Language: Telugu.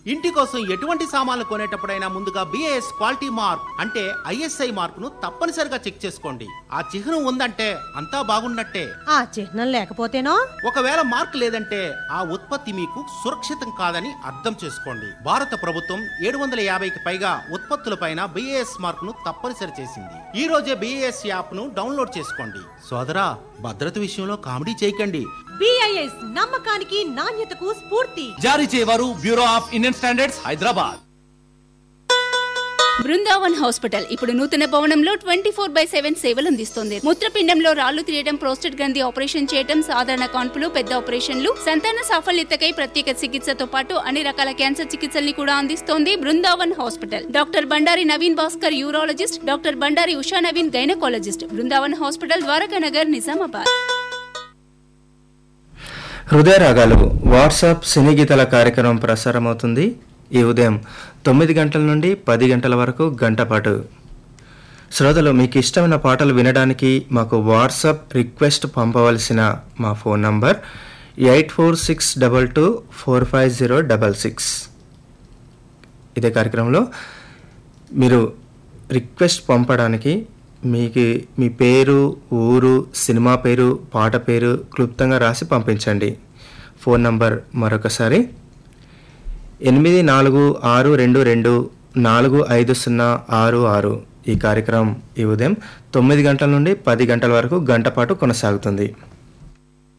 ఇంటి కోసం ఎటువంటి సామాన్లు కొనేటప్పుడైనా ముందుగా బిఏఎస్ క్వాలిటీ మార్క్ అంటే ఐఎస్ఐ మార్కును తప్పనిసరిగా చెక్ చేసుకోండి ఆ చిహ్నం ఉందంటే అంతా బాగున్నట్టే ఆ చిహ్నం లేకపోతేనో ఒకవేళ మార్క్ లేదంటే ఆ ఉత్పత్తి మీకు సురక్షితం కాదని అర్థం చేసుకోండి భారత ప్రభుత్వం ఏడు వందల యాభైకి పైగా ఉత్పత్తులపైన బిఏఎస్ మార్క్ ను తప్పనిసరి చేసింది ఈ రోజే బిఏఎస్ యాప్ ను డౌన్లోడ్ చేసుకోండి సోదరా భద్రత విషయంలో కామెడీ చేయకండి బిఐఎస్ నమ్మకానికి నాణ్యతకు స్ఫూర్తి జారీ చేయవారు bureau of Indian standards Hyderabad Brindavan hospital ఇప్పుడు నూతన భవనంలో ట్వంటీ ఫోర్ బై సెవెన్ సేవలు అందిస్తుంది మూత్రపిండంలో రాళ్లు తీయడం ప్రోస్టేట్ గ్రంథి ఆపరేషన్ చేయడం సాధారణ కాన్పులు పెద్ద ఆపరేషన్లు సంతాన సాఫల్యతకై ప్రత్యేక చికిత్సతో పాటు అన్ని రకాల క్యాన్సర్ చికిత్సల్ని కూడా అందిస్తోంది Brindavan hospital doctor Bandari Naveen Bhaskar urologist doctor Bandari Usha Naveen gynaecologist Brindavan hospital Dwaraka Nagar Nizamabad హృదయ రాగాలు వాట్సాప్ సినీ గీతాల కార్యక్రమం ప్రసారమవుతుంది ఈ ఉదయం తొమ్మిది గంటల నుండి పది గంటల వరకు గంట పాటు శ్రోతలు మీకు ఇష్టమైన పాటలు వినడానికి మాకు వాట్సాప్ రిక్వెస్ట్ పంపవలసిన మా phone number eight four six double two four five zero double six ఇదే కార్యక్రమంలో మీరు రిక్వెస్ట్ పంపడానికి మీకు మీ పేరు ఊరు సినిమా పేరు పాట పేరు క్లుప్తంగా రాసి పంపించండి ఫోన్ నంబర్ మరొకసారి ఎనిమిది నాలుగు ఆరు రెండు రెండు నాలుగు ఐదు సున్నా ఆరు ఆరు ఈ కార్యక్రమం ఈ ఉదయం తొమ్మిది గంటల నుండి పది గంటల వరకు గంట పాటు కొనసాగుతుంది